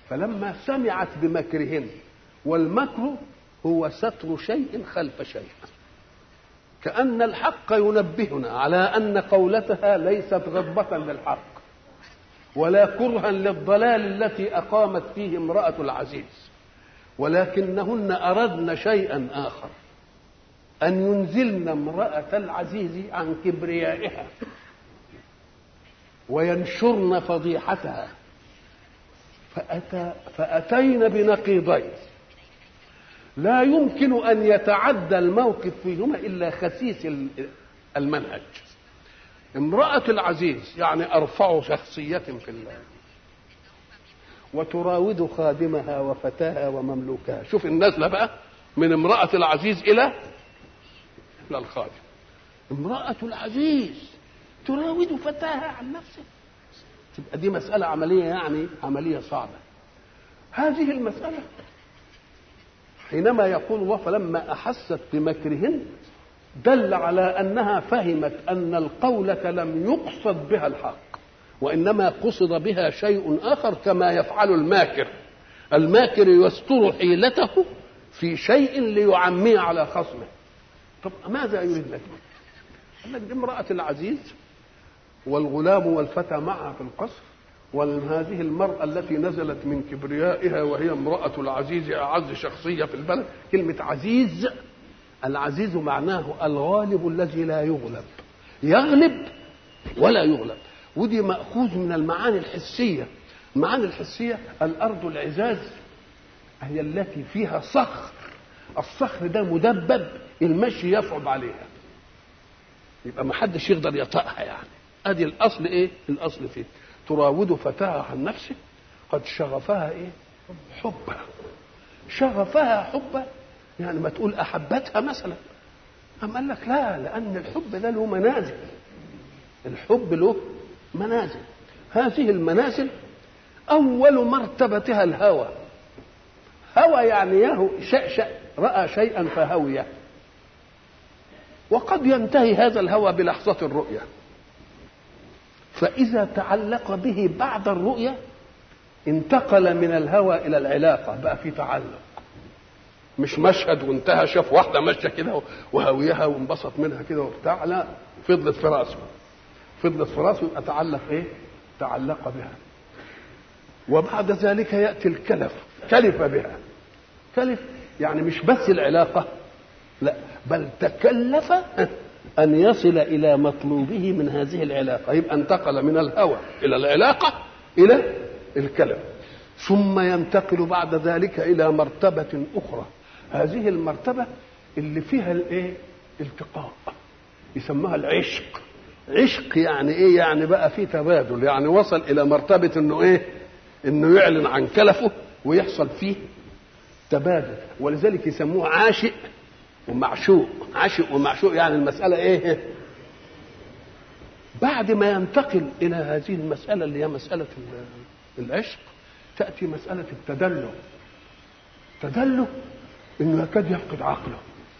فلما سمعت بمكرهن والمكر هو ستر شيء خلف شيء كأن الحق ينبهنا على أن قولتها ليست غضبة للحق ولا كرها للضلال التي أقامت فيه امرأة العزيز ولكنهن أردن شيئا آخر أن ينزلن امرأة العزيز عن كبريائها وينشرن فضيحتها فأتى فأتين بنقيضين لا يمكن أن يتعدى الموقف فيهما إلا خسيس المنهج امرأة العزيز يعني أرفع شخصية في الله وتراود خادمها وفتاها ومملوكها شوف النزلة بقى من امرأة العزيز إلى إلى الخادم امرأة العزيز تراود فتاها عن نفسه تبقى دي مسألة عملية يعني عملية صعبة هذه المسألة حينما يقول الله فلما أحست بمكرهن دل على أنها فهمت أن القولة لم يقصد بها الحق وإنما قصد بها شيء آخر كما يفعل الماكر الماكر يستر حيلته في شيء ليعميه على خصمه طب ماذا يريد لك قال لك دي امرأة العزيز والغلام والفتى معها في القصر وهذه المرأة التي نزلت من كبريائها وهي امرأة العزيز أعز شخصية في البلد كلمة عزيز العزيز معناه الغالب الذي لا يغلب يغلب ولا يغلب ودي مأخوذ من المعاني الحسية المعاني الحسية الأرض العزاز هي التي فيها صخر الصخر ده مدبب المشي يصعب عليها يبقى ما حدش يقدر يطأها يعني ادي الاصل ايه الاصل فيه تراود فتاها عن نفسه قد شغفها ايه حبا شغفها حبا يعني ما تقول احبتها مثلا أم قال لك لا لان الحب ده له منازل الحب له منازل هذه المنازل اول مرتبتها الهوى هوى يعني يهو شأشأ راى شيئا فهويه وقد ينتهي هذا الهوى بلحظه الرؤيه فإذا تعلق به بعد الرؤية انتقل من الهوى إلى العلاقة بقى في تعلق مش مشهد وانتهى شاف واحدة ماشية كده وهويها وانبسط منها كده وبتاع لا فضلت في راسه فضلت في راسه يبقى تعلق ايه؟ تعلق بها وبعد ذلك يأتي الكلف كلف بها كلف يعني مش بس العلاقة لا بل تكلف أن يصل إلى مطلوبه من هذه العلاقة يبقى انتقل من الهوى إلى العلاقة إلى الكلام ثم ينتقل بعد ذلك إلى مرتبة أخرى هذه المرتبة اللي فيها الإيه؟ التقاء يسموها العشق عشق يعني ايه يعني بقى في تبادل يعني وصل الى مرتبه انه ايه انه يعلن عن كلفه ويحصل فيه تبادل ولذلك يسموه عاشق ومعشوق عاشق ومعشوق يعني المسألة إيه بعد ما ينتقل إلى هذه المسألة اللي هي مسألة العشق تأتي مسألة التدلع تدلع إنه يكاد يفقد عقله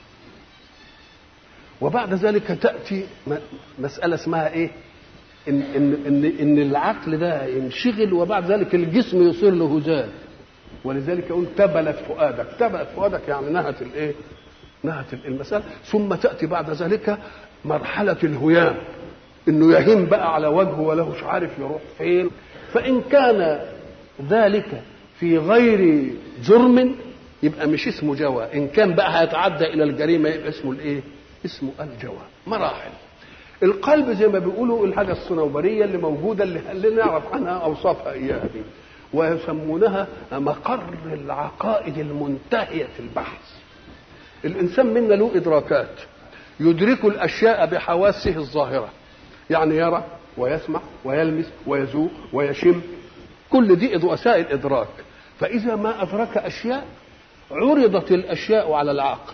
وبعد ذلك تأتي مسألة اسمها إيه إن, إن, إن, إن العقل ده ينشغل وبعد ذلك الجسم يصير له هزال ولذلك يقول تبلت فؤادك تبلت فؤادك يعني نهت الايه نهت المسألة ثم تأتي بعد ذلك مرحلة الهيام انه يهيم بقى على وجهه وله مش عارف يروح فين فإن كان ذلك في غير جرم يبقى مش اسمه جوى إن كان بقى هيتعدى إلى الجريمة يبقى اسمه الإيه؟ اسمه الجوى مراحل القلب زي ما بيقولوا الحاجة الصنوبرية اللي موجودة اللي, اللي نعرف عنها أوصافها إياها دي ويسمونها مقر العقائد المنتهية في البحث الانسان منا له ادراكات يدرك الاشياء بحواسه الظاهره يعني يرى ويسمع ويلمس ويذوق ويشم كل دي وسائل ادراك فاذا ما ادرك اشياء عرضت الاشياء على العقل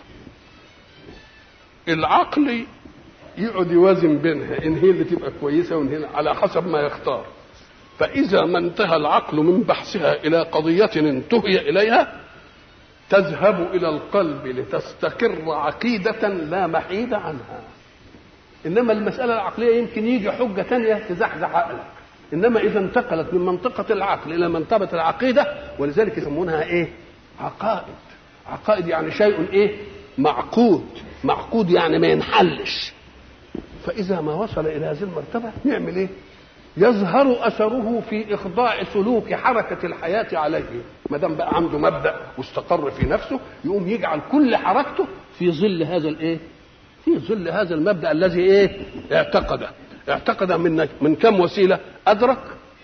العقل يقعد يوازن بينها ان هي اللي تبقى كويسه وان هي على حسب ما يختار فاذا ما انتهى العقل من بحثها الى قضيه انتهي اليها تذهب الى القلب لتستقر عقيده لا محيد عنها انما المساله العقليه يمكن يجي حجه تانية تزحزح عقلك انما اذا انتقلت من منطقه العقل الى منطقه العقيده ولذلك يسمونها ايه عقائد عقائد يعني شيء ايه معقود معقود يعني ما ينحلش فاذا ما وصل الى هذه المرتبه نعمل ايه يظهر اثره في اخضاع سلوك حركه الحياه عليه ما دام بقى عنده مبدا واستقر في نفسه يقوم يجعل كل حركته في ظل هذا الايه في ظل هذا المبدا الذي ايه اعتقده اعتقد من من كم وسيله ادرك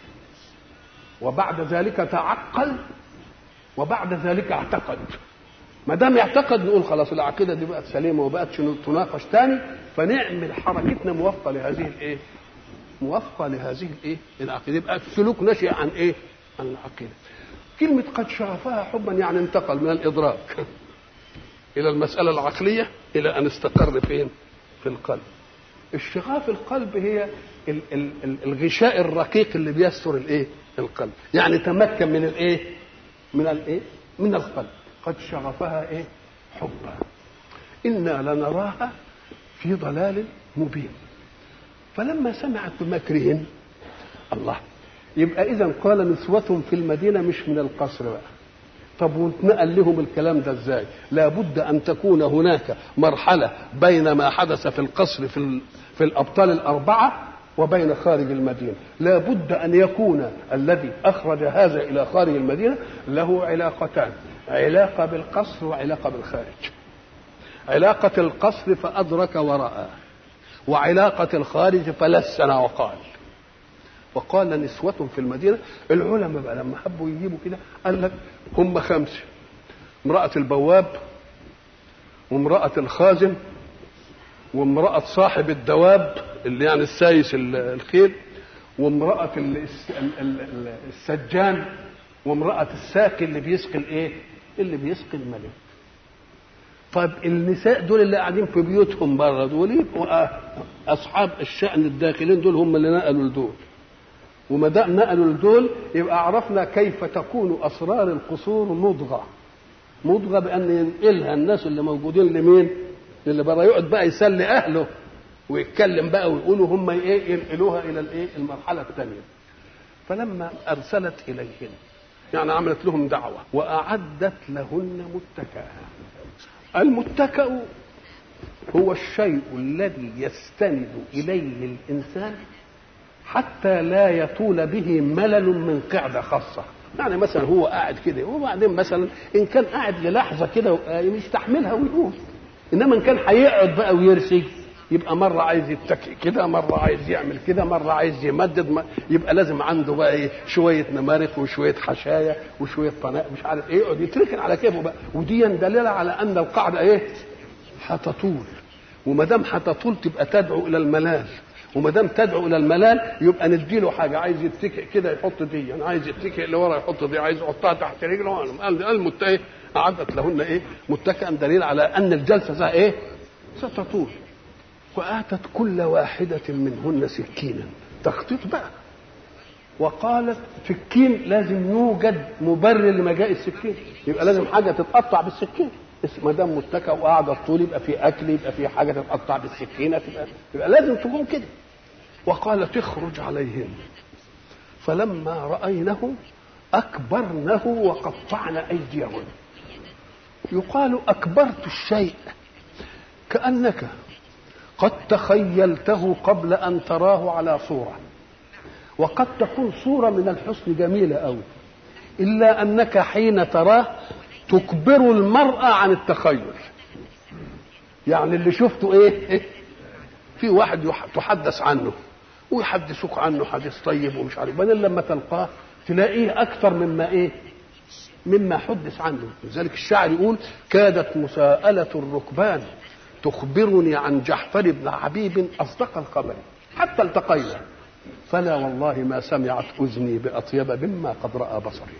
وبعد ذلك تعقل وبعد ذلك اعتقد ما دام يعتقد نقول خلاص العقيده دي بقت سليمه وبقت تناقش تاني فنعمل حركتنا موافقه لهذه الايه؟ موافقه لهذه الايه؟ العقيده يبقى السلوك نشئ عن ايه؟ عن العقيده. كلمه قد شغفها حبا يعني انتقل من الادراك الى المساله العقليه الى ان استقر فين؟ في القلب. الشغاف القلب هي ال- ال- ال- الغشاء الرقيق اللي بيستر الايه؟ القلب، يعني تمكن من الايه؟ من الايه؟ من القلب. قد شغفها ايه؟ حبا. انا لنراها في ضلال مبين. فلما سمعت بمكرهن الله يبقى اذا قال نسوة في المدينة مش من القصر بقى. طب واتنقل لهم الكلام ده ازاي؟ لابد ان تكون هناك مرحلة بين ما حدث في القصر في ال- في الابطال الاربعة وبين خارج المدينة لابد أن يكون الذي أخرج هذا إلى خارج المدينة له علاقتان علاقة بالقصر وعلاقة بالخارج علاقة القصر فأدرك ورأى وعلاقة الخارج فلسن وقال وقال نسوة في المدينة العلماء بقى لما حبوا يجيبوا كده قال لك هم خمسة امرأة البواب وامرأة الخازن وامرأة صاحب الدواب اللي يعني السايس ال- الخيل وامرأة ال- الس- ال- ال- ال- السجان وامرأة الساقي اللي بيسقي الايه؟ اللي بيسقي الملك. طيب النساء دول اللي قاعدين في بيوتهم بره دول يبقوا اصحاب الشأن الداخلين دول هم اللي نقلوا لدول. وما دام نقلوا لدول يبقى عرفنا كيف تكون اسرار القصور مضغه. مضغه بان ينقلها الناس اللي موجودين لمين؟ اللي بره يقعد بقى يسلي اهله ويتكلم بقى ويقولوا هم ايه ينقلوها الى الايه المرحله الثانيه فلما ارسلت اليهن يعني عملت لهم دعوه واعدت لهن متكئا المتكأ هو الشيء الذي يستند اليه الانسان حتى لا يطول به ملل من قعده خاصه يعني مثلا هو قاعد كده وبعدين مثلا ان كان قاعد للحظه كده يستحملها ويقوم انما ان كان هيقعد بقى ويرسي يبقى مره عايز يتكئ كده مره عايز يعمل كده مره عايز يمدد ما يبقى لازم عنده بقى ايه شويه نمارق وشويه حشايه وشويه طناء مش عارف ايه يقعد يتركن على كيفه بقى ودي دليل على ان القاعده ايه هتطول وما دام هتطول تبقى تدعو الى الملال وما دام تدعو الى الملال يبقى نديله حاجه عايز يتكئ كده يحط دي يعني عايز يتكئ لورا يحط دي عايز يحطها تحت رجله قال المتكئ اعدت لهن ايه متكئا دليل على ان الجلسه ذا ايه ستطول واتت كل واحده منهن سكينا تخطيط بقى وقالت سكين لازم يوجد مبرر لمجاء السكين يبقى لازم حاجه تتقطع بالسكين ما دام متكئ وقاعده طول يبقى في اكل يبقى في حاجه تتقطع بالسكينه تبقى, يبقى لازم تكون كده وقالت اخرج عليهن فلما راينه اكبرنه وقطعن ايديهن يقال اكبرت الشيء كانك قد تخيلته قبل ان تراه على صوره وقد تكون صوره من الحسن جميله قوي الا انك حين تراه تكبر المراه عن التخيل يعني اللي شفته ايه في واحد يح- تحدث عنه ويحدثوك عنه حديث طيب ومش عارف بعدين لما تلقاه تلاقيه اكثر مما ايه مما حدث عنه لذلك الشاعر يقول كادت مساءلة الركبان تخبرني عن جحفر بن حبيب أصدق الخبر حتى التقينا فلا والله ما سمعت أذني بأطيب مما قد رأى بصري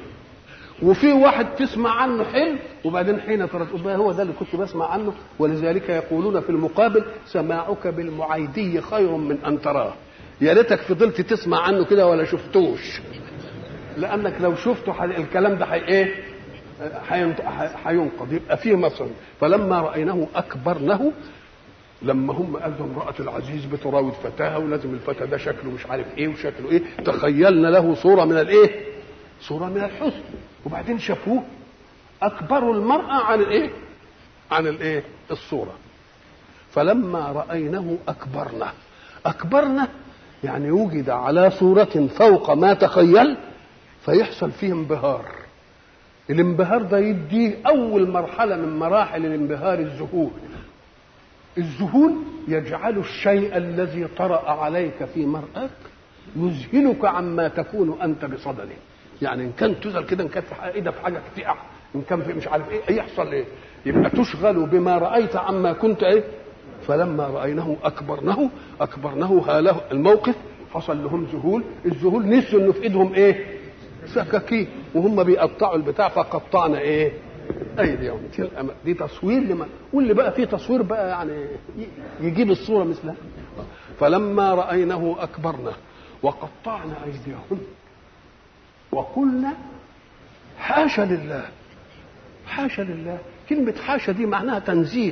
وفي واحد تسمع عنه حلو وبعدين حين ترى تقول هو ده اللي كنت بسمع عنه ولذلك يقولون في المقابل سماعك بالمعيدي خير من ان تراه يا ريتك فضلت تسمع عنه كده ولا شفتوش لانك لو شفته ح- الكلام ده حي ايه حينت- ح- حينقض يبقى فيه مصر فلما رايناه اكبرنه لما هم قالوا امرأة العزيز بتراود فتاها ولازم الفتى ده شكله مش عارف ايه وشكله ايه تخيلنا له صورة من الايه؟ صورة من الحسن وبعدين شافوه أكبروا المرأة عن الايه؟ عن الايه؟ الصورة فلما رأينه أكبرنا أكبرنا يعني وجد على صورة فوق ما تخيل فيحصل فيه انبهار الانبهار ده يديه أول مرحلة من مراحل الانبهار الذهول الذهول يجعل الشيء الذي طرأ عليك في مرآك يذهلك عما تكون أنت بصدده يعني إن كان تزل كده إن كانت في إيدك في حاجة تقع إن كان في مش عارف إيه يحصل إيه يبقى تشغل بما رأيت عما كنت إيه فلما رأيناه أكبرنه أكبرنه هاله الموقف حصل لهم ذهول الذهول نسوا إنه في إيدهم إيه سكاكين وهم بيقطعوا البتاع فقطعنا إيه ايديهم دي تصوير لما واللي بقى فيه تصوير بقى يعني يجيب الصوره مثلها فلما راينه اكبرنا وقطعنا ايديهن وقلنا حاشا لله حاشا لله كلمة حاشا دي معناها تنزيه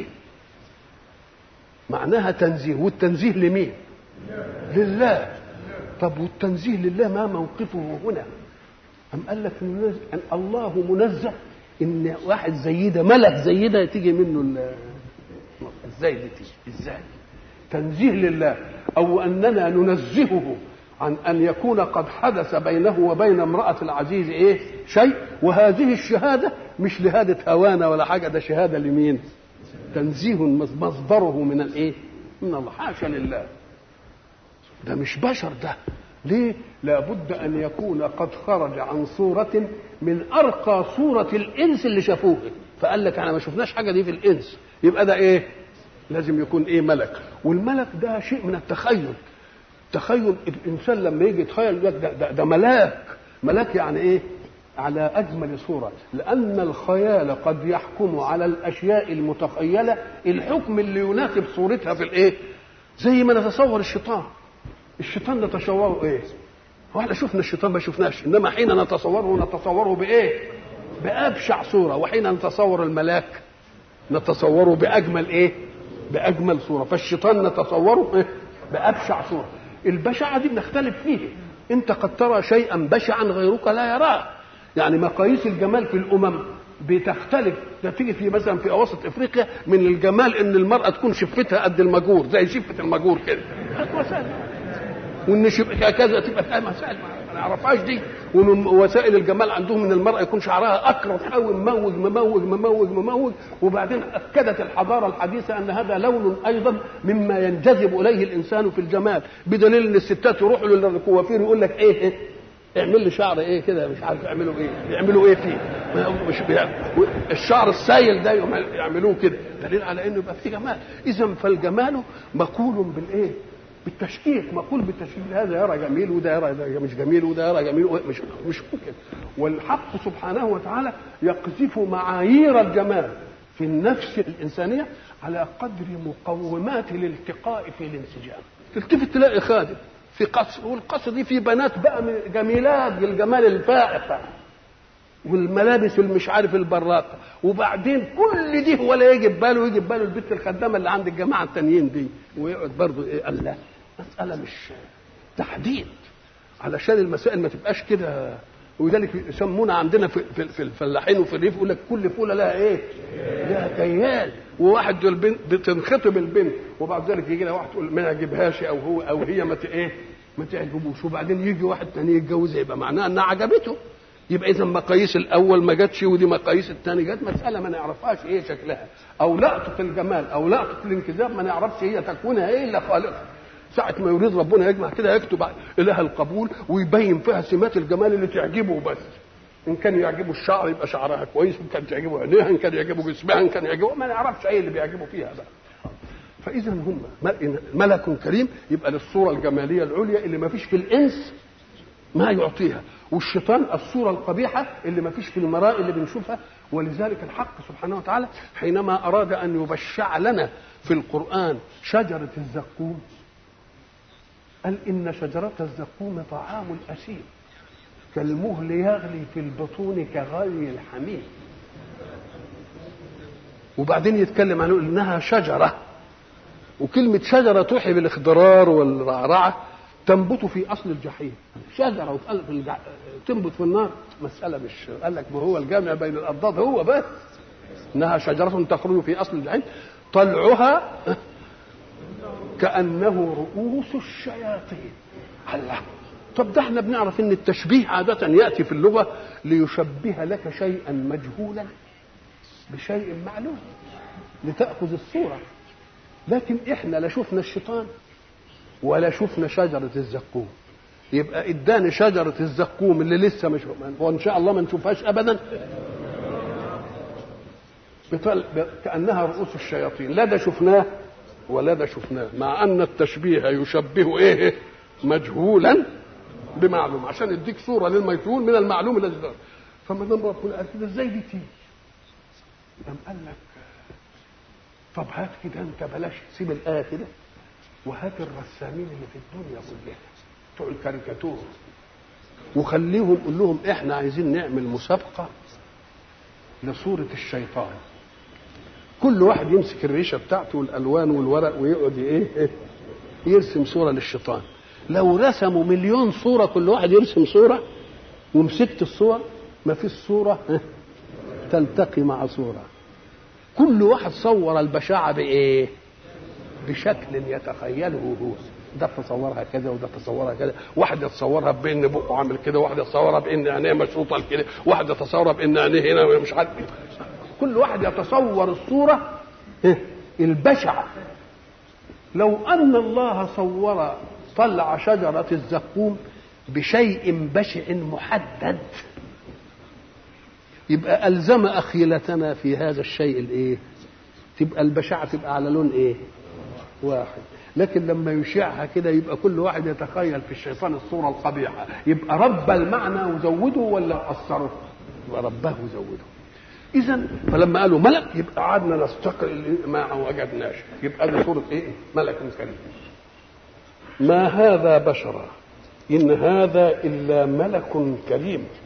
معناها تنزيه والتنزيه لمين لله طب والتنزيه لله ما موقفه هنا أم قال لك أن الله منزه ان واحد زي ده ملك زي ده تيجي منه ازاي دي تيجي ازاي تنزيه لله او اننا ننزهه عن ان يكون قد حدث بينه وبين امراه العزيز ايه شيء وهذه الشهاده مش لهاده هوانا ولا حاجه ده شهاده لمين تنزيه مصدره من الايه من الله حاشا لله ده مش بشر ده ليه لابد ان يكون قد خرج عن صوره من ارقى صوره الانس اللي شافوه فقال لك احنا ما شفناش حاجه دي في الانس يبقى ده ايه لازم يكون ايه ملك والملك ده شيء من التخيل تخيل الانسان لما يجي يتخيل ده, ده, ده ملاك ملاك يعني ايه على اجمل صوره لان الخيال قد يحكم على الاشياء المتخيله الحكم اللي يناسب صورتها في الايه زي ما نتصور الشيطان الشيطان نتصوره ايه واحنا شفنا الشيطان ما شفناش انما حين نتصوره نتصوره بايه بابشع صوره وحين نتصور الملاك نتصوره باجمل ايه باجمل صوره فالشيطان نتصوره إيه؟ بابشع صوره البشعه دي بنختلف فيه انت قد ترى شيئا بشعا غيرك لا يراه يعني مقاييس الجمال في الامم بتختلف تيجي في مثلا في اواسط افريقيا من الجمال ان المراه تكون شفتها قد المجور زي شفه المجور كده وان كذا تبقى مسائل ما نعرفهاش دي ومن وسائل الجمال عندهم ان المراه يكون شعرها اكرم قوي مموج مموج مموج مموج وبعدين اكدت الحضاره الحديثه ان هذا لون ايضا مما ينجذب اليه الانسان في الجمال بدليل ان الستات يروحوا للكوافير يقول لك ايه, إيه اعمل لي شعر ايه كده مش عارف يعملوا ايه يعملوا ايه فيه مش الشعر السايل ده يعملوه كده دليل على انه يبقى فيه جمال اذا فالجمال مقول بالايه بالتشكيك مقول بالتشكيك هذا يرى جميل وده يرى مش جميل وده يرى جميل مش مش ممكن والحق سبحانه وتعالى يقذف معايير الجمال في النفس الانسانيه على قدر مقومات الالتقاء في الانسجام تلتفت تلاقي خادم في قصر والقصر دي في بنات بقى جميلات بالجمال الفائق والملابس المش عارف البراقه وبعدين كل دي ولا يجي باله يجي باله البنت الخدامه اللي عند الجماعه التانيين دي ويقعد برضه ايه قال لا مساله مش تحديد علشان المسائل ما تبقاش كده ولذلك يسمونا عندنا في, في, في الفلاحين وفي الريف يقول لك كل فوله لها ايه؟ لها كيال وواحد البنت بتنخطب البنت وبعد ذلك يجي لها واحد تقول ما يعجبهاش او هو او هي ما ايه؟ ما تعجبوش وبعدين يجي واحد تاني يتجوزها يبقى معناها انها عجبته يبقى اذا مقاييس الاول ما جاتش ودي مقاييس الثاني جت مساله ما نعرفهاش ايه شكلها او لقطه الجمال او لقطه الانكذاب ما نعرفش هي تكوينها ايه الا خالقها ساعة ما يريد ربنا يجمع كده يكتب إله القبول ويبين فيها سمات الجمال اللي تعجبه بس إن كان يعجبه الشعر يبقى شعرها كويس إن كان تعجبه عينيها إن كان يعجبه جسمها إن كان يعجبه ما نعرفش إيه اللي بيعجبه فيها بقى فإذا هم ملك كريم يبقى للصورة الجمالية العليا اللي ما فيش في الإنس ما يعطيها والشيطان الصورة القبيحة اللي ما فيش في المراء اللي بنشوفها ولذلك الحق سبحانه وتعالى حينما أراد أن يبشع لنا في القرآن شجرة الزقوم قال إن شجرة الزقوم طعام الأسير كالمهل يغلي في البطون كغلي الحميم وبعدين يتكلم عن انها شجره وكلمة شجرة توحي بالاخضرار والرعرعة تنبت في أصل الجحيم شجرة وتقل في الجع... تنبت في النار مسألة مش قال لك ما هو الجامع بين الأضداد هو بس إنها شجرة تخرج في أصل الجحيم طلعها كأنه رؤوس الشياطين الله طب ده احنا بنعرف ان التشبيه عادة يأتي في اللغة ليشبه لك شيئا مجهولا بشيء معلوم لتأخذ الصورة لكن احنا لا شفنا الشيطان ولا شفنا شجرة الزقوم يبقى اداني شجرة الزقوم اللي لسه مش وان شاء الله ما نشوفهاش ابدا بطل... كأنها رؤوس الشياطين لا ده شفناه ولا ده شفناه مع ان التشبيه يشبه ايه مجهولا بمعلوم عشان يديك صوره للمجهول من المعلوم الذي ده فما دام ربنا قال كده ازاي دي تيجي؟ قام قال لك طب هات كده انت بلاش سيب الايه كده وهات الرسامين اللي في الدنيا كلها بتوع الكاريكاتور وخليهم قول لهم احنا عايزين نعمل مسابقه لصوره الشيطان كل واحد يمسك الريشه بتاعته والالوان والورق ويقعد ايه يرسم صوره للشيطان لو رسموا مليون صوره كل واحد يرسم صوره ومسكت الصور ما فيش صوره تلتقي مع صوره كل واحد صور البشاعه بايه بشكل يتخيله هو ده تصورها كذا وده تصورها كذا واحد يتصورها بان بقه عامل كده واحد يتصورها بان عينيه مشروطه كده واحد يتصورها بان عينيه هنا مش عارف كل واحد يتصور الصورة البشعة لو أن الله صور طلع شجرة الزقوم بشيء بشع محدد يبقى ألزم أخيلتنا في هذا الشيء الإيه؟ تبقى البشعة تبقى على لون إيه؟ واحد لكن لما يشيعها كده يبقى كل واحد يتخيل في الشيطان الصورة القبيحة يبقى رب المعنى وزوده ولا قصره؟ يبقى ربه وزوده اذا فلما قالوا ملك يبقى قعدنا نستقل ما وجدناش يبقى دي صوره ايه ملك كريم ما هذا بشرا ان هذا الا ملك كريم